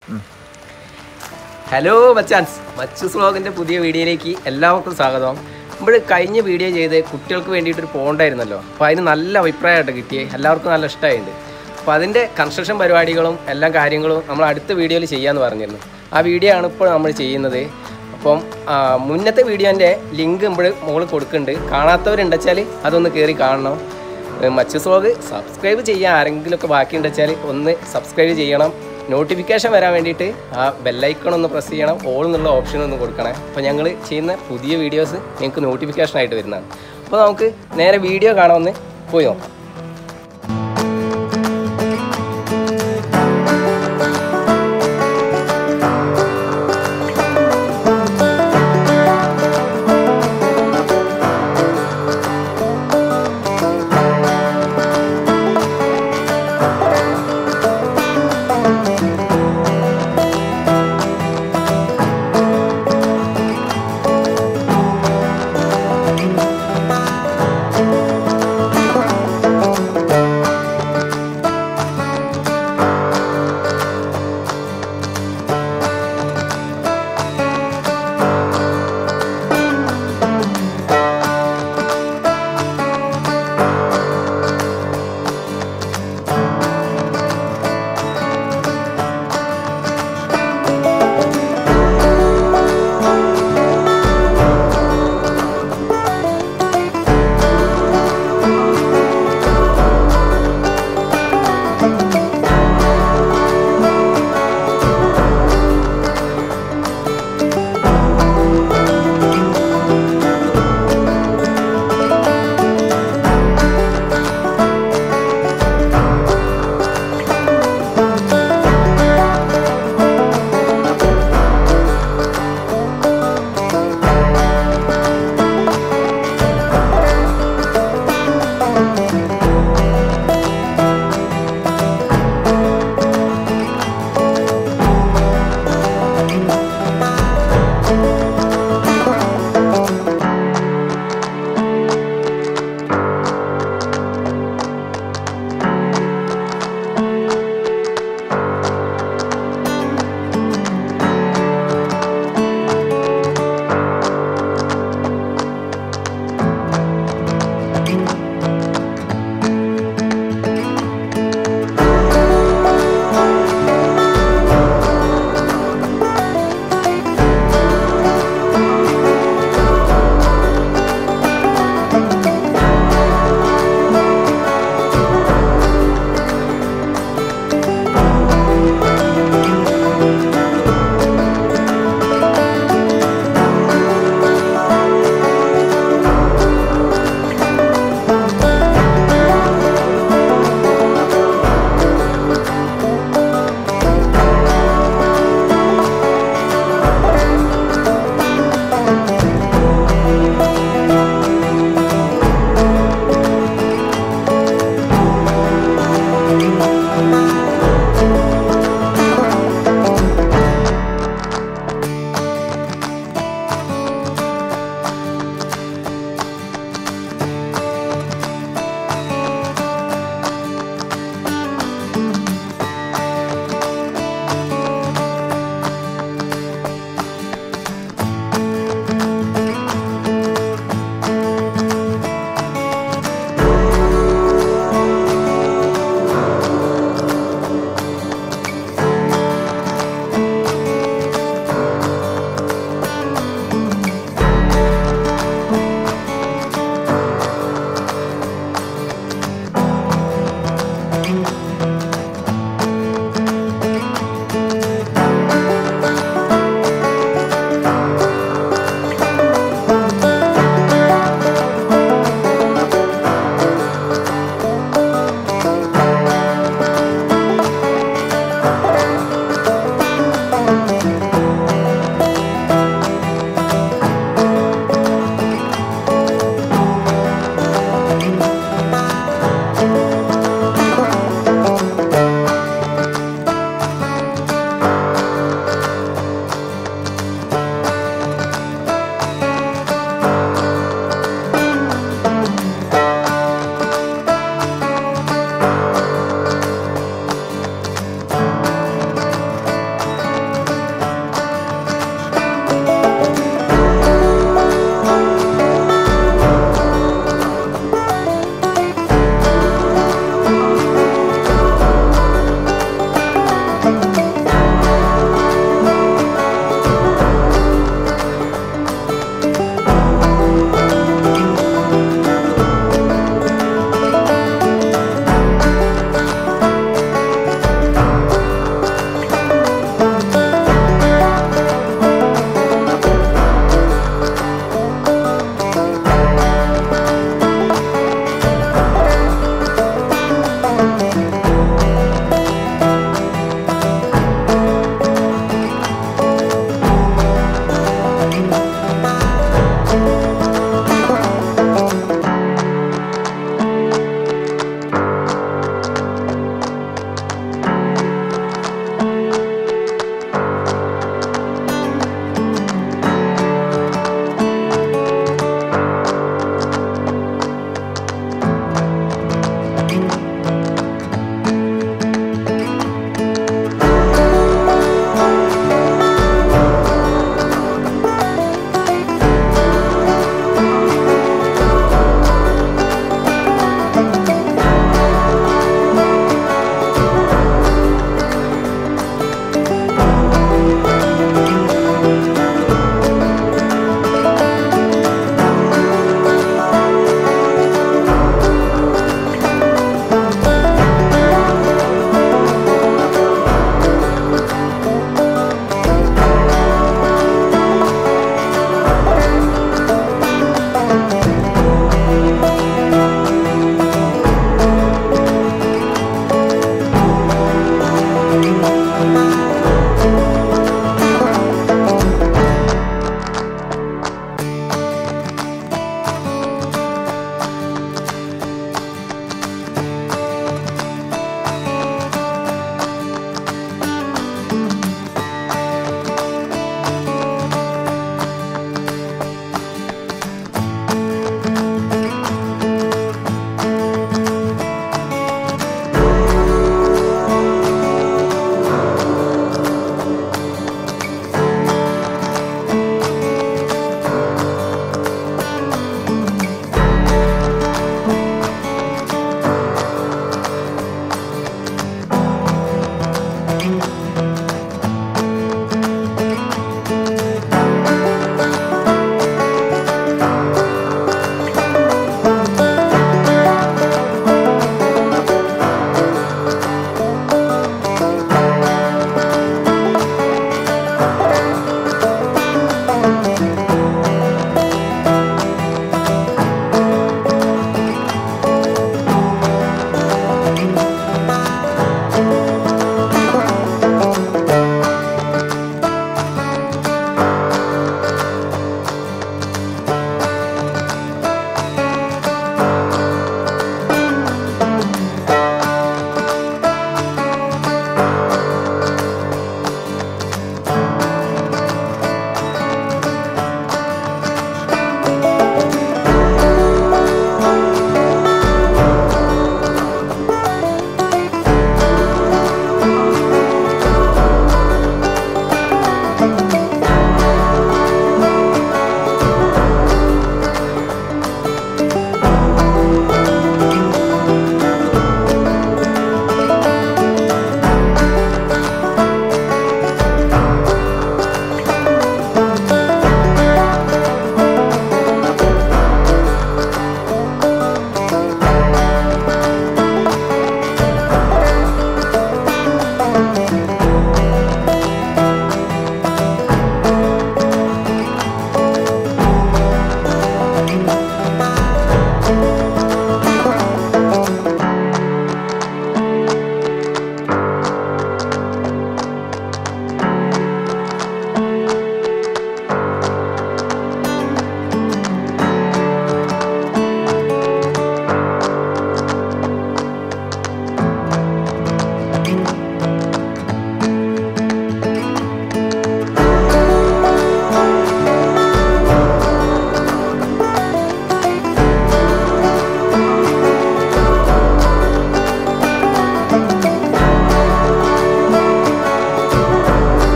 hello മച്ചാൻസ് മച്ചൂസ് വ്ളോഗിൻ്റെ പുതിയ വീഡിയോയിലേക്ക് എല്ലാവർക്കും സ്വാഗതം നമ്മൾ കഴിഞ്ഞ വീഡിയോ ചെയ്ത് കുട്ടികൾക്ക് വേണ്ടിയിട്ടൊരു പോണ്ടായിരുന്നല്ലോ അപ്പോൾ അതിന് നല്ല അഭിപ്രായമായിട്ട് കിട്ടിയേ എല്ലാവർക്കും നല്ല ഇഷ്ടമായിട്ടുണ്ട് അപ്പോൾ അതിൻ്റെ കൺസ്ട്രക്ഷൻ പരിപാടികളും എല്ലാ കാര്യങ്ങളും നമ്മൾ അടുത്ത വീഡിയോയിൽ ചെയ്യാമെന്ന് പറഞ്ഞിരുന്നു ആ വീഡിയോ ആണ് ഇപ്പോൾ നമ്മൾ ചെയ്യുന്നത് അപ്പം ആ, മുന്നത്തെ വീഡിയോൻ്റെ ലിങ്ക് നമ്മൾ മുകളിൽ കൊടുക്കുന്നുണ്ട് കാണാത്തവരുണ്ടെച്ചാൽ അതൊന്ന് കയറി കാണണം മച്ചസ് വ്ളോഗ് സബ്സ്ക്രൈബ് ചെയ്യാൻ ആരെങ്കിലുമൊക്കെ ബാക്കിയുണ്ട് വെച്ചാൽ ഒന്ന് സബ്സ്ക്രൈബ് ചെയ്യണം നോട്ടിഫിക്കേഷൻ വരാൻ വേണ്ടിയിട്ട് ആ ബെല്ലൈക്കൺ ഒന്ന് പ്രസ് ചെയ്യണം ഓൾ എന്നുള്ള ഓപ്ഷൻ ഒന്ന് കൊടുക്കണേ അപ്പോൾ ഞങ്ങൾ ചെയ്യുന്ന പുതിയ വീഡിയോസ് നിങ്ങൾക്ക് നോട്ടിഫിക്കേഷൻ ആയിട്ട് വരുന്നതാണ് അപ്പോൾ നമുക്ക് നേരെ വീഡിയോ കാണാമെന്ന് പോയി നോക്കാം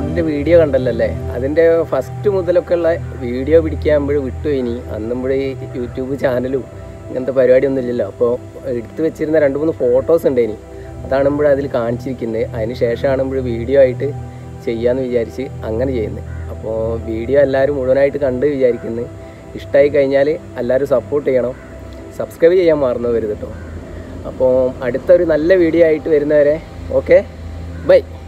അതിൻ്റെ വീഡിയോ കണ്ടല്ലോ അല്ലേ അതിൻ്റെ ഫസ്റ്റ് മുതലൊക്കെ ഉള്ള വീഡിയോ പിടിക്കാകുമ്പോൾ വിട്ടു ഇനി അന്നുമ്പോൾ ഈ യൂട്യൂബ് ചാനലും ഇങ്ങനത്തെ പരിപാടിയൊന്നും ഇല്ലല്ലോ അപ്പോൾ എടുത്തു വെച്ചിരുന്ന രണ്ട് മൂന്ന് ഫോട്ടോസ് ഉണ്ട് ഇനി അതാണുമ്പോൾ അതിൽ കാണിച്ചിരിക്കുന്നത് അതിന് ശേഷമാണുമ്പോൾ വീഡിയോ ആയിട്ട് ചെയ്യാമെന്ന് വിചാരിച്ച് അങ്ങനെ ചെയ്യുന്നത് അപ്പോൾ വീഡിയോ എല്ലാവരും മുഴുവനായിട്ട് കണ്ട് വിചാരിക്കുന്നത് ഇഷ്ടമായി കഴിഞ്ഞാൽ എല്ലാവരും സപ്പോർട്ട് ചെയ്യണം സബ്സ്ക്രൈബ് ചെയ്യാൻ മറന്നു വരുത് കേട്ടോ അപ്പോൾ അടുത്തൊരു നല്ല വീഡിയോ ആയിട്ട് വരുന്നവരെ ഓക്കെ ബൈ